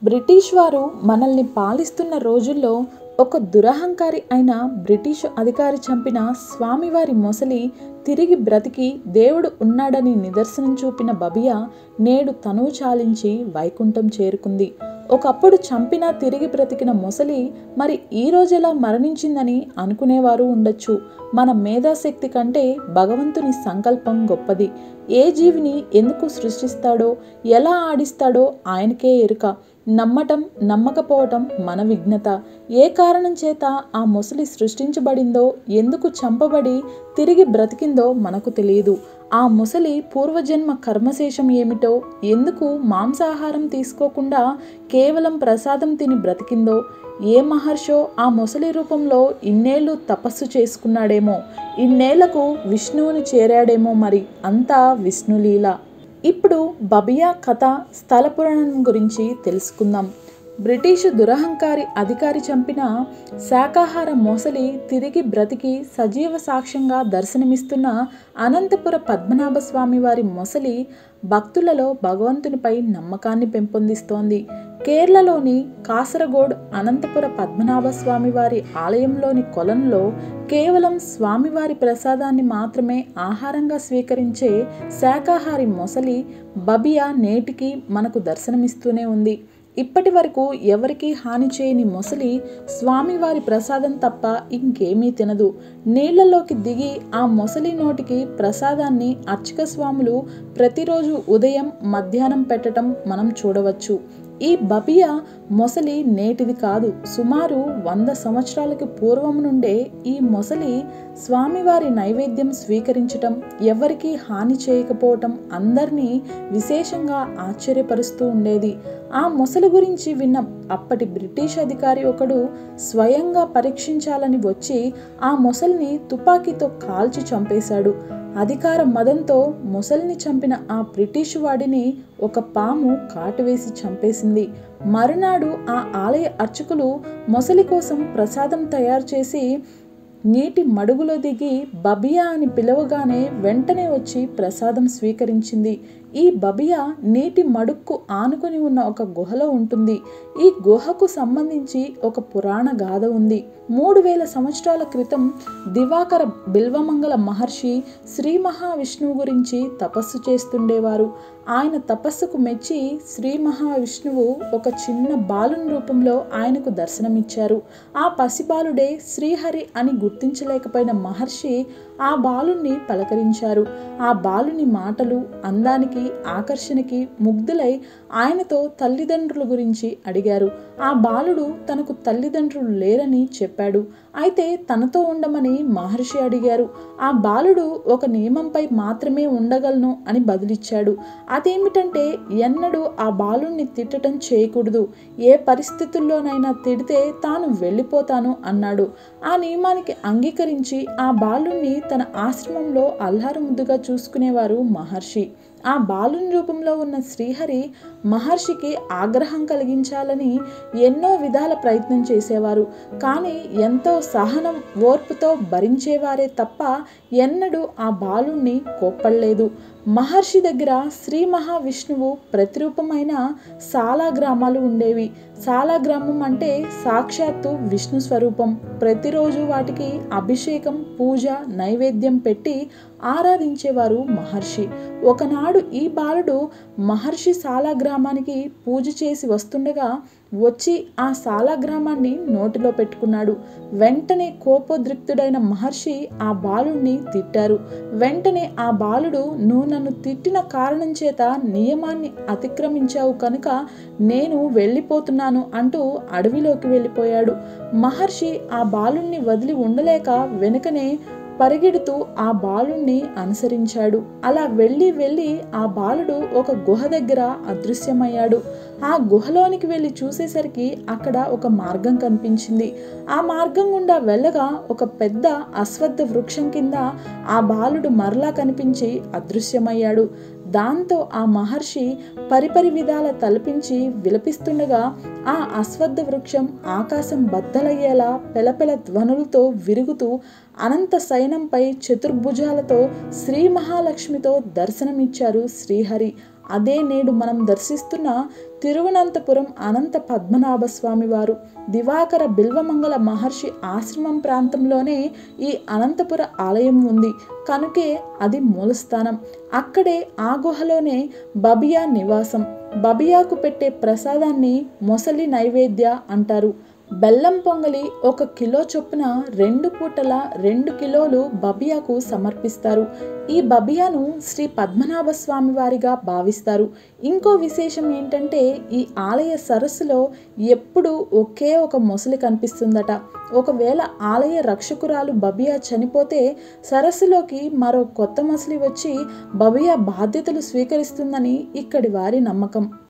British వారు మనల్ని పాలిస్తున్న రోజుల్లో ఒక దురహంకారి అయిన బ్రిటిష్ అధికారి చంపిన స్వామివారి మొసలి తిరిగి బ్రతికి దేవుడు ఉన్నాడని నిదర్శనం చూపిన బబియా నేడు తనువు చాలించి వైకుంఠం చేరుకుంది ఒకప్పుడు చంపిన తిరిగి బ్రతికిన మొసలి మరి ఈ రోజెలా మరణించిందని అనుకునేవారు ఉండొచ్చు మన మేధాశక్తి కంటే భగవంతుని సంకల్పం గొప్పది ఏ జీవిని ఎందుకు సృష్టిస్తాడో ఎలా ఆడిస్తాడో ఆయనకే ఎరుక నమ్మటం నమ్మకపోవటం మన విఘ్నత ఏ కారణం చేత ఆ మొసలి సృష్టించబడిందో ఎందుకు చంపబడి తిరిగి బ్రతికిందో మనకు తెలియదు ఆ ముసలి పూర్వజన్మ కర్మశేషం ఏమిటో ఎందుకు మాంసాహారం తీసుకోకుండా కేవలం ప్రసాదం తిని బ్రతికిందో ఏ మహర్షో ఆ మొసలి రూపంలో ఇన్నేళ్ళు తపస్సు చేసుకున్నాడేమో ఇన్నేళ్లకు విష్ణువుని చేరాడేమో మరి అంతా విష్ణులీల ఇప్పుడు బబియా కథ స్థల పురాణం గురించి తెలుసుకుందాం బ్రిటిషు దురహంకారి అధికారి చంపిన శాకాహార మోసలి తిరిగి బ్రతికి సజీవ సాక్ష్యంగా దర్శనమిస్తున్న అనంతపుర పద్మనాభ స్వామి వారి మొసలి భక్తులలో భగవంతునిపై నమ్మకాన్ని పెంపొందిస్తోంది కేరళలోని కాసరగోడ్ అనంతపుర పద్మనాభ స్వామి వారి ఆలయంలోని కొలంలో కేవలం స్వామివారి ప్రసాదాన్ని మాత్రమే ఆహారంగా స్వీకరించే శాకాహారి మొసలి బబియా నేటికి మనకు దర్శనమిస్తూనే ఉంది ఇప్పటి వరకు ఎవరికీ హాని చేయని మొసలి స్వామివారి ప్రసాదం తప్ప ఇంకేమీ తినదు నీళ్లలోకి దిగి ఆ మొసలి నోటికి ప్రసాదాన్ని అర్చక స్వాములు ప్రతిరోజు ఉదయం మధ్యాహ్నం పెట్టడం మనం చూడవచ్చు ఈ బబియా మొసలి నేటిది కాదు సుమారు వంద సంవత్సరాలకు పూర్వం నుండే ఈ మొసలి స్వామివారి నైవేద్యం స్వీకరించటం ఎవరికీ హాని చేయకపోవటం అందరినీ విశేషంగా ఆశ్చర్యపరుస్తూ ఉండేది ఆ మొసలి గురించి విన్న అప్పటి బ్రిటిష్ అధికారి ఒకడు స్వయంగా పరీక్షించాలని వచ్చి ఆ మొసలిని తుపాకీతో కాల్చి చంపేశాడు అధికార మదంతో మొసలిని చంపిన ఆ బ్రిటిష్ వాడిని ఒక పాము కాటువేసి చంపేసింది మరునాడు ఆ ఆలయ అర్చకులు మొసలి కోసం ప్రసాదం తయారు చేసి నీటి మడుగులో దిగి బబియా అని పిలవగానే వెంటనే వచ్చి ప్రసాదం స్వీకరించింది ఈ బబియా నీటి మడుక్కు ఆనుకొని ఉన్న ఒక గుహలో ఉంటుంది ఈ గుహకు సంబంధించి ఒక పురాణ గాథ ఉంది మూడు వేల సంవత్సరాల క్రితం దివాకర బిల్వమంగళ మహర్షి శ్రీ మహావిష్ణువు గురించి తపస్సు చేస్తుండేవారు ఆయన తపస్సుకు మెచ్చి శ్రీ మహావిష్ణువు ఒక చిన్న బాలుని రూపంలో ఆయనకు దర్శనమిచ్చారు ఆ పసిబాలుడే శ్రీహరి అని గుర్తించలేకపోయిన మహర్షి ఆ బాలుణ్ణి పలకరించారు ఆ బాలుని మాటలు అందానికి ఆకర్షణకి ముగ్ధులై ఆయనతో తల్లిదండ్రుల గురించి అడిగారు ఆ బాలుడు తనకు తల్లిదండ్రులు లేరని చెప్పాడు అయితే తనతో ఉండమని మహర్షి అడిగారు ఆ బాలుడు ఒక నియమంపై మాత్రమే ఉండగలను అని బదులిచ్చాడు అదేమిటంటే ఎన్నడూ ఆ బాలుణ్ణి తిట్టడం చేయకూడదు ఏ పరిస్థితుల్లోనైనా తిడితే తాను వెళ్ళిపోతాను అన్నాడు ఆ నియమానికి అంగీకరించి ఆ బాలుణ్ణి తన ఆశ్రమంలో అల్లారు ముద్దుగా చూసుకునేవారు మహర్షి ఆ బాలుని రూపంలో ఉన్న శ్రీహరి మహర్షికి ఆగ్రహం కలిగించాలని ఎన్నో విధాల ప్రయత్నం చేసేవారు కానీ ఎంతో సహనం ఓర్పుతో భరించేవారే తప్ప ఎన్నడూ ఆ బాలుణ్ణి కోప్పడలేదు మహర్షి దగ్గర శ్రీ మహావిష్ణువు ప్రతిరూపమైన సాలా గ్రామాలు ఉండేవి సాలా గ్రామం అంటే సాక్షాత్తు విష్ణు స్వరూపం ప్రతిరోజు వాటికి అభిషేకం పూజ నైవేద్యం పెట్టి ఆరాధించేవారు మహర్షి ఒకనాడు ఈ బాలుడు మహర్షి సాలా గ్రామానికి పూజ చేసి వస్తుండగా వచ్చి ఆ సాలా గ్రామాన్ని నోటిలో పెట్టుకున్నాడు వెంటనే కోపోద్రిక్తుడైన మహర్షి ఆ బాలుడిని తిట్టారు వెంటనే ఆ బాలుడు నువ్వు నన్ను తిట్టిన కారణం చేత నియమాన్ని అతిక్రమించావు కనుక నేను వెళ్ళిపోతున్నాను అంటూ అడవిలోకి వెళ్ళిపోయాడు మహర్షి ఆ బాలుణ్ణి వదిలి ఉండలేక వెనుకనే పరిగెడుతూ ఆ బాలుణ్ణి అనుసరించాడు అలా వెళ్ళి వెళ్ళి ఆ బాలుడు ఒక గుహ దగ్గర అదృశ్యమయ్యాడు ఆ గుహలోనికి వెళ్ళి చూసేసరికి అక్కడ ఒక మార్గం కనిపించింది ఆ మార్గం గుండా వెళ్ళగా ఒక పెద్ద అశ్వత్థ వృక్షం కింద ఆ బాలుడు మరలా కనిపించి అదృశ్యమయ్యాడు దాంతో ఆ మహర్షి పరిపరి విధాల తలపించి విలపిస్తుండగా ఆ అశ్వత్థ వృక్షం ఆకాశం బద్దలయ్యేలా పెలపెల ధ్వనులతో విరుగుతూ అనంత సైనంపై చతుర్భుజాలతో శ్రీ మహాలక్ష్మితో దర్శనమిచ్చారు శ్రీహరి అదే నేడు మనం దర్శిస్తున్న తిరువనంతపురం అనంత పద్మనాభ స్వామి వారు దివాకర బిల్వమంగళ మహర్షి ఆశ్రమం ప్రాంతంలోనే ఈ అనంతపుర ఆలయం ఉంది కనుకే అది మూలస్థానం అక్కడే ఆ గుహలోనే బబియా నివాసం బబియాకు పెట్టే ప్రసాదాన్ని మొసలి నైవేద్య అంటారు బెల్లం పొంగలి ఒక కిలో చొప్పున రెండు పూటల రెండు కిలోలు బబియాకు సమర్పిస్తారు ఈ బబియాను శ్రీ పద్మనాభ స్వామి వారిగా భావిస్తారు ఇంకో విశేషం ఏంటంటే ఈ ఆలయ సరస్సులో ఎప్పుడు ఒకే ఒక మొసలి కనిపిస్తుందట ఒకవేళ ఆలయ రక్షకురాలు బబియా చనిపోతే సరస్సులోకి మరో కొత్త మొసలి వచ్చి బబియా బాధ్యతలు స్వీకరిస్తుందని ఇక్కడి వారి నమ్మకం